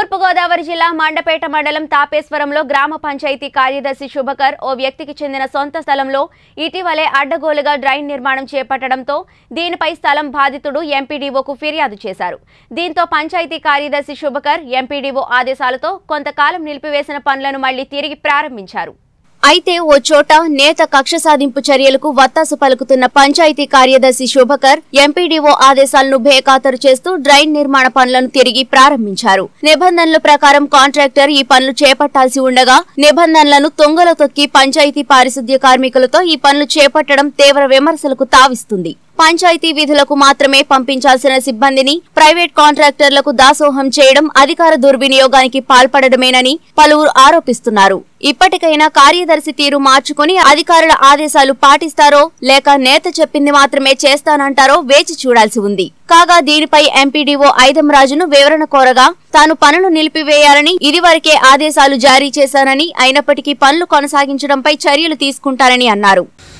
తూర్పుగోదావరి జిల్లా మండపేట మండలం తాపేశ్వరంలో గ్రామ పంచాయతీ కార్యదర్శి శుభకర్ ఓ వ్యక్తికి చెందిన సొంత స్థలంలో ఇటీవలే అడ్డగోలుగా డ్రైన్ నిర్మాణం చేపట్టడంతో దీనిపై స్థలం బాధితుడు ఎంపీడీఓకు ఫిర్యాదు చేశారు దీంతో పంచాయతీ కార్యదర్శి శుభకర్ ఎంపీడీఓ ఆదేశాలతో కొంతకాలం నిలిపివేసిన పనులను మళ్లీ తిరిగి ప్రారంభించారు అయితే ఓ చోట నేత కక్ష సాధింపు చర్యలకు వత్తాసు పలుకుతున్న పంచాయతీ కార్యదర్శి శుభకర్ ఎంపీడీఓ ఆదేశాలను బేఖాతరు చేస్తూ డ్రైన్ నిర్మాణ పనులను తిరిగి ప్రారంభించారు నిబంధనల ప్రకారం కాంట్రాక్టర్ ఈ పనులు చేపట్టాల్సి ఉండగా నిబంధనలను తొంగలో తొక్కి పంచాయతీ పారిశుద్ధ్య కార్మికులతో ఈ పనులు చేపట్టడం తీవ్ర విమర్శలకు తావిస్తుంది పంచాయతీ విధులకు మాత్రమే పంపించాల్సిన సిబ్బందిని ప్రైవేట్ కాంట్రాక్టర్లకు దాసోహం చేయడం అధికార దుర్వినియోగానికి పాల్పడడమేనని పలువురు ఆరోపిస్తున్నారు ఇప్పటికైనా కార్యదర్శి తీరు మార్చుకుని అధికారుల ఆదేశాలు పాటిస్తారో లేక నేత చెప్పింది మాత్రమే చేస్తానంటారో వేచి చూడాల్సి ఉంది కాగా దీనిపై ఎంపీడీఓ ఐదం రాజును వివరణ కోరగా తాను పనులు నిలిపివేయాలని ఇదివరకే ఆదేశాలు జారీ చేశానని అయినప్పటికీ పనులు కొనసాగించడంపై చర్యలు తీసుకుంటారని అన్నారు